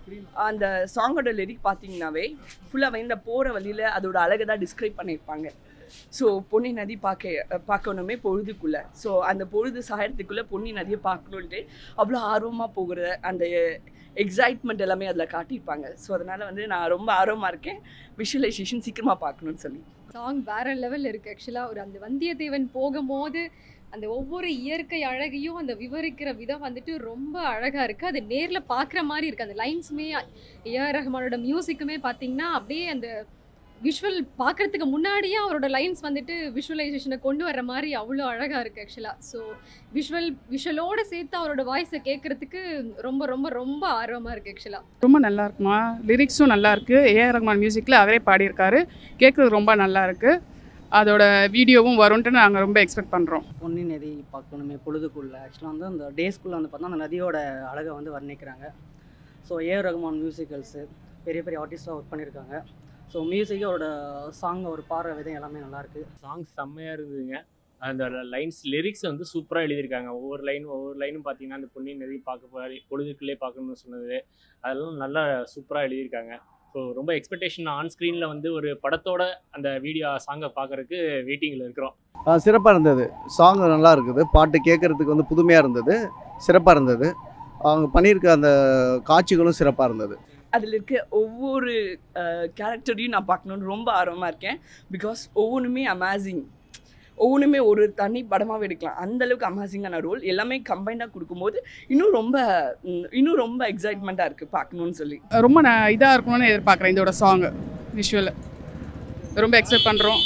அந்த சாங்கோட லிரிக் பார்த்தீங்கன்னாவே ஃபுல்லாக இந்த போகிற வழியில் அதோட அழகை தான் டிஸ்கிரைப் பண்ணியிருப்பாங்க ஸோ பொன்னி நதி பார்க்க பார்க்கணுமே பொழுதுக்குள்ளே ஸோ அந்த பொழுது சாயறதுக்குள்ளே பொன்னி நதியை பார்க்கணுன்ட்டு அவ்வளோ ஆர்வமாக போகிற அந்த எக்ஸைட்மெண்ட் எல்லாமே அதில் காட்டியிருப்பாங்க ஸோ அதனால் வந்து நான் ரொம்ப ஆர்வமாக இருக்கேன் விஷுவலைசேஷன் சீக்கிரமாக பார்க்கணுன்னு சொல்லி சாங் வேற லெவல் இருக்கு ஆக்சுவலாக ஒரு அந்த வந்தியத்தேவன் போகும்போது அந்த ஒவ்வொரு இயற்கை அழகையும் அந்த விவரிக்கிற விதம் வந்துட்டு ரொம்ப அழகா இருக்கு அது நேர்ல பார்க்குற மாதிரி இருக்கு அந்த லைன்ஸுமே ஏஆர் ரஹ்மானோட மியூசிக்குமே பார்த்தீங்கன்னா அப்படியே அந்த விஷுவல் பார்க்கறதுக்கு முன்னாடியே அவரோட லைன்ஸ் வந்துட்டு விஷுவலைசேஷனை கொண்டு வர்ற மாதிரி அவ்வளோ அழகாக இருக்குது ஆக்சுவலாக ஸோ விஷுவல் விஷுவலோட சேர்த்து அவரோட வாய்ஸை கேட்குறதுக்கு ரொம்ப ரொம்ப ரொம்ப ஆர்வமாக இருக்குது ஆக்சுவலாக ரொம்ப நல்லா இருக்குமா லிரிக்ஸும் நல்லா இருக்கு ஏஆர் ரஹ்மான் மியூசிக்கில் அவரே பாடியிருக்காரு கேட்குறது ரொம்ப நல்லா இருக்கு அதோட வீடியோவும் வரும்ன்ட்டு நாங்கள் ரொம்ப எக்ஸ்பெக்ட் பண்ணுறோம் பொன்னி நதி பார்க்கணுமே பொழுதுக்குள்ள ஆக்சுவலாக வந்து அந்த டேஸ்க்குள்ளே வந்து பார்த்தா அந்த நதியோட அழகை வந்து வர்ணிக்கிறாங்க ஸோ ஏ ரகுமான் மியூசிக்கல்ஸு பெரிய பெரிய ஆர்டிஸ்டாக ஒர்க் பண்ணியிருக்காங்க ஸோ மியூசிக்கு அவரோட சாங் அவர் பாடுற விதம் எல்லாமே நல்லாயிருக்கு சாங்ஸ் செம்மையாக இருந்ததுங்க அந்த லைன்ஸ் லிரிக்ஸ் வந்து சூப்பராக எழுதியிருக்காங்க ஒவ்வொரு லைன் ஒவ்வொரு லைனும் பார்த்தீங்கன்னா அந்த பொன்னி நதி பார்க்க போய் பொழுதுக்குள்ளே பார்க்கணும்னு சொன்னது அதெல்லாம் நல்லா சூப்பராக எழுதியிருக்காங்க ஸோ ரொம்ப எக்ஸ்பெக்டேஷன் ஆன் ஸ்க்ரீனில் வந்து ஒரு படத்தோட அந்த வீடியோ சாங்கை பார்க்கறதுக்கு வெயிட்டிங்கில் இருக்கிறோம் சிறப்பாக இருந்தது சாங் நல்லா இருக்குது பாட்டு கேட்குறதுக்கு வந்து புதுமையாக இருந்தது சிறப்பாக இருந்தது அவங்க பண்ணியிருக்க அந்த காட்சிகளும் சிறப்பாக இருந்தது அதில் இருக்க ஒவ்வொரு கேரக்டரையும் நான் பார்க்கணுன்னு ரொம்ப ஆர்வமாக இருக்கேன் பிகாஸ் ஒவ்வொன்றுமே அமேசிங் ஒவ்வொன்றுமே ஒரு தனி படமாகவே எடுக்கலாம் அந்த அளவுக்கு அமேசிங்கான ரோல் எல்லாமே கம்பைண்டாக கொடுக்கும்போது இன்னும் ரொம்ப ம், இன்னும் ரொம்ப எக்ஸைட்மெண்ட்டாக இருக்குது பார்க்கணுன்னு சொல்லி ரொம்ப நான் இதாக இருக்கணும்னு எதிர்பார்க்குறேன் இதோட சாங் விஷுவல் ரொம்ப எக்ஸ்பெக்ட் பண்ணுறோம்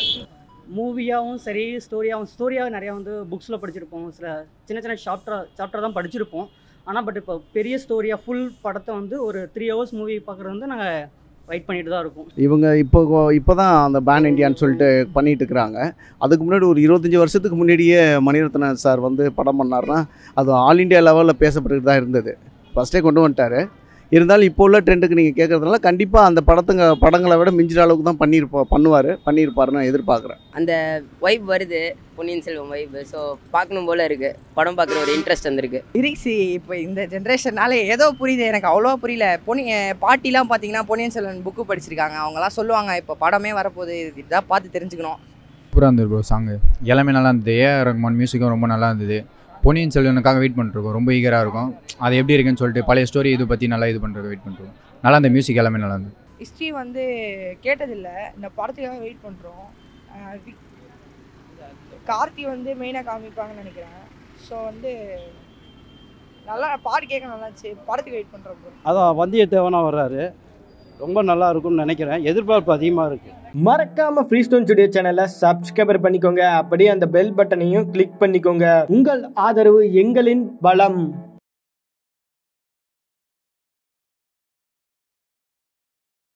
மூவியாகவும் சரி ஸ்டோரியாகவும் ஸ்டோரியாக நிறையா வந்து புக்ஸில் படிச்சிருப்போம் சில சின்ன சின்ன சாப்டர் சாப்டர் தான் படிச்சிருப்போம் ஆனால் பட் இப்போ பெரிய ஸ்டோரியாக ஃபுல் படத்தை வந்து ஒரு த்ரீ ஹவர்ஸ் மூவி பார்க்குறது வந்து நாங்கள் வெயிட் பண்ணிட்டு தான் இருக்கோம் இவங்க இப்போ இப்போ தான் அந்த பேன் இண்டியான்னு சொல்லிட்டு பண்ணிட்டு இருக்கிறாங்க அதுக்கு முன்னாடி ஒரு இருபத்தஞ்சி வருஷத்துக்கு முன்னாடியே மணிரத்னம் சார் வந்து படம் பண்ணார்னா அது ஆல் இண்டியா லெவலில் பேசப்பட்டு தான் இருந்தது ஃபஸ்ட்டே கொண்டு வந்துட்டார் இருந்தாலும் இப்போ உள்ள ட்ரெண்டுக்கு நீங்கள் கேட்குறதுனால கண்டிப்பாக அந்த படத்துங்க படங்களை விட மிஞ்சிற அளவுக்கு தான் பண்ணியிருப்பா பண்ணுவார் பண்ணியிருப்பாருன்னு நான் எதிர்பார்க்குறேன் அந்த வைப் வருது பொன்னியின் செல்வம் வைப் ஸோ பார்க்கணும் போல இருக்கு படம் பார்க்குற ஒரு இன்ட்ரெஸ்ட் வந்திருக்கு லிரிக்ஸ் இப்போ இந்த ஜென்ரேஷனால ஏதோ புரியுது எனக்கு அவ்வளோவா புரியல பொன்னி பாட்டிலாம் பார்த்தீங்கன்னா பொன்னியின் செல்வன் புக்கு படிச்சிருக்காங்க அவங்கலாம் சொல்லுவாங்க இப்போ படமே வரப்போகுது இதுதான் பார்த்து தெரிஞ்சுக்கணும் சூப்பராக இருந்தது ப்ரோ சாங்கு எல்லாமே நல்லா இருந்தது ஏஆர் ரஹ்மான் மியூசிக்கும் ரொம்ப நல்லா இருந்தது பொன்னியின் செல்வனுக்காக வெயிட் பண்ணிருக்கோம் ரொம்ப ஈகராக இருக்கும் அது எப்படி இருக்குன்னு சொல்லிட்டு பழைய ஸ்டோரி இது பற்றி நல்லா இது பண்ணுறது வெயிட் பண்ணுறோம் நல்லா அந்த மியூசிக் எல்லாமே நல்லா இருந்தது ஹிஸ்ட்ரி வந்து கேட்டதில்லை இந்த படத்துக்காக வெயிட் பண்ணுறோம் கார்த்தி வந்து மெயினாக காமிப்பாங்கன்னு நினைக்கிறேன் ஸோ வந்து நல்லா பாட்டு கேட்க நல்லாச்சு படத்துக்கு வெயிட் பண்ணுறோம் ப்ரோ அதான் வந்தியத்தேவனாக வர்றாரு ரொம்ப நல்லா இருக்கும்னு நினைக்கிறேன் எதிர்பார்ப்பு அதிகமாக இருக்குது மறக்காம ஃப்ரீ ஸ்டோன் ஸ்டுடியோ சேனலை சப்ஸ்கிரைபர் பண்ணிக்கோங்க அப்படியே அந்த பெல் பட்டனையும் கிளிக் பண்ணிக்கோங்க உங்கள் ஆதரவு எங்களின் பலம்